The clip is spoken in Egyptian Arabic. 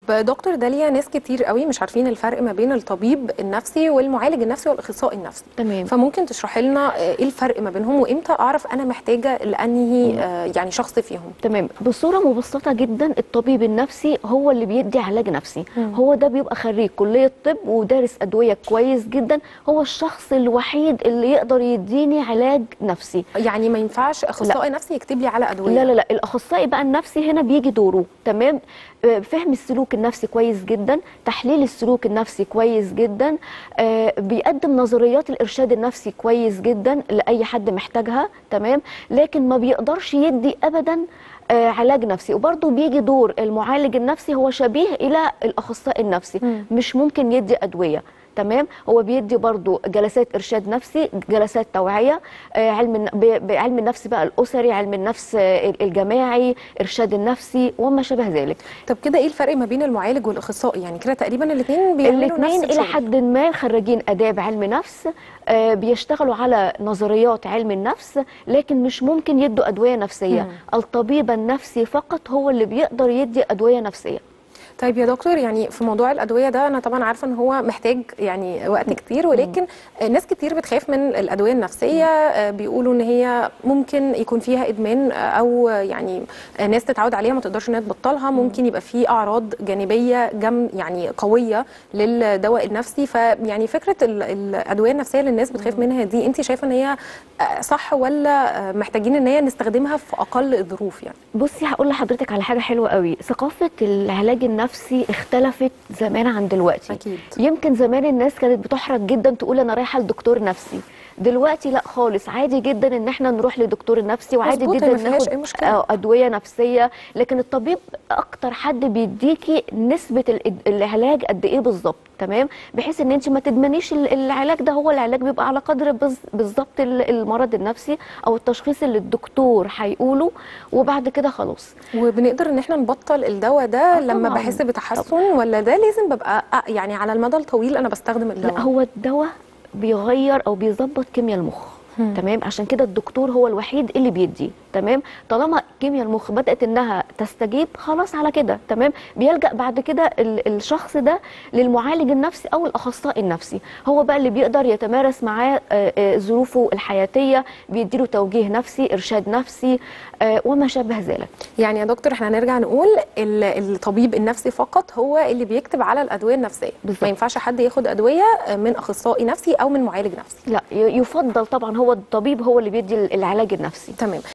دكتور داليا ناس كتير قوي مش عارفين الفرق ما بين الطبيب النفسي والمعالج النفسي والاخصائي النفسي تمام. فممكن تشرحي لنا آه، ايه الفرق ما بينهم وامتى اعرف انا محتاجه لانهي آه، يعني شخص فيهم تمام بصوره مبسطه جدا الطبيب النفسي هو اللي بيدي علاج نفسي هو ده بيبقى خريج كليه طب ودارس ادويه كويس جدا هو الشخص الوحيد اللي يقدر يديني علاج نفسي يعني ما ينفعش اخصائي نفسي يكتب لي على ادويه لا لا لا الاخصائي بقى النفسي هنا بيجي دوره تمام آه، فهم السلوك النفسي كويس جدا تحليل السلوك النفسي كويس جدا آه، بيقدم نظريات الارشاد النفسي كويس جدا لاي حد محتاجها تمام لكن ما بيقدرش يدي ابدا آه، علاج نفسي وبرضه بيجي دور المعالج النفسي هو شبيه الى الاخصائي النفسي مم. مش ممكن يدي ادويه تمام هو بيدي برضو جلسات ارشاد نفسي جلسات توعيه آه، علم الن- ب- بعلم النفس بقى الاسري علم النفس آه، الجماعي ارشاد النفسي وما شابه ذلك طب كده ايه الفرق ما بين المعالج والاخصائي يعني كده تقريبا الاثنين بيعملوا الاثنين نفس الى الشغل. حد ما خريجين اداب علم نفس آه، بيشتغلوا على نظريات علم النفس لكن مش ممكن يدوا ادويه نفسيه مم. الطبيب النفسي فقط هو اللي بيقدر يدي ادويه نفسيه طيب يا دكتور يعني في موضوع الادويه ده انا طبعا عارفه ان هو محتاج يعني وقت كتير ولكن ناس كتير بتخاف من الادويه النفسيه آه، بيقولوا ان هي ممكن يكون فيها ادمان آه، او يعني آه، ناس تتعود عليها ما تقدرش انها تبطلها ممكن يبقى في اعراض جانبيه جم يعني قويه للدواء النفسي فيعني فكره ال- الادويه النفسيه اللي الناس بتخاف منها دي انت شايفه ان هي آه، صح ولا آه، محتاجين ان هي نستخدمها في اقل الظروف يعني بصي هقول لحضرتك على حاجه حلوه قوي ثقافه العلاج النفسي اختلفت زمان عن دلوقتي أكيد. يمكن زمان الناس كانت بتحرج جدا تقول انا رايحه لدكتور نفسي دلوقتي لا خالص عادي جدا ان احنا نروح لدكتور نفسي وعادي مظبوط، جدا هي ما فيهاش ناخد أي مشكلة. آه، ادويه نفسيه لكن الطبيب اكتر حد بيديكي نسبه ال- العلاج قد ايه بالظبط تمام بحيث ان انت ما تدمنيش ال- العلاج ده هو العلاج بيبقى على قدر بز- بالظبط ال- المرض النفسي او التشخيص اللي الدكتور هيقوله وبعد كده خلاص وبنقدر ان احنا نبطل الدواء ده آه لما طبعاً. بحس بتحسن ولا ده لازم ببقى آه يعني على المدى الطويل انا بستخدم الدواء لا هو الدواء بيغير او بيظبط كيمياء المخ مم. تمام عشان كده الدكتور هو الوحيد اللي بيدي تمام طالما كيمياء المخ بدات انها تستجيب خلاص على كده تمام بيلجا بعد كده ال- الشخص ده للمعالج النفسي او الاخصائي النفسي هو بقى اللي بيقدر يتمارس معاه آه، آه، ظروفه الحياتيه بيديله توجيه نفسي ارشاد نفسي آه، وما شابه ذلك يعني يا دكتور احنا هنرجع نقول ال- الطبيب النفسي فقط هو اللي بيكتب على الادويه النفسيه بالظبط. ما ينفعش حد ياخد ادويه من اخصائي نفسي او من معالج نفسي لا ي- يفضل طبعا هو الطبيب هو اللي بيدي العلاج النفسي تمام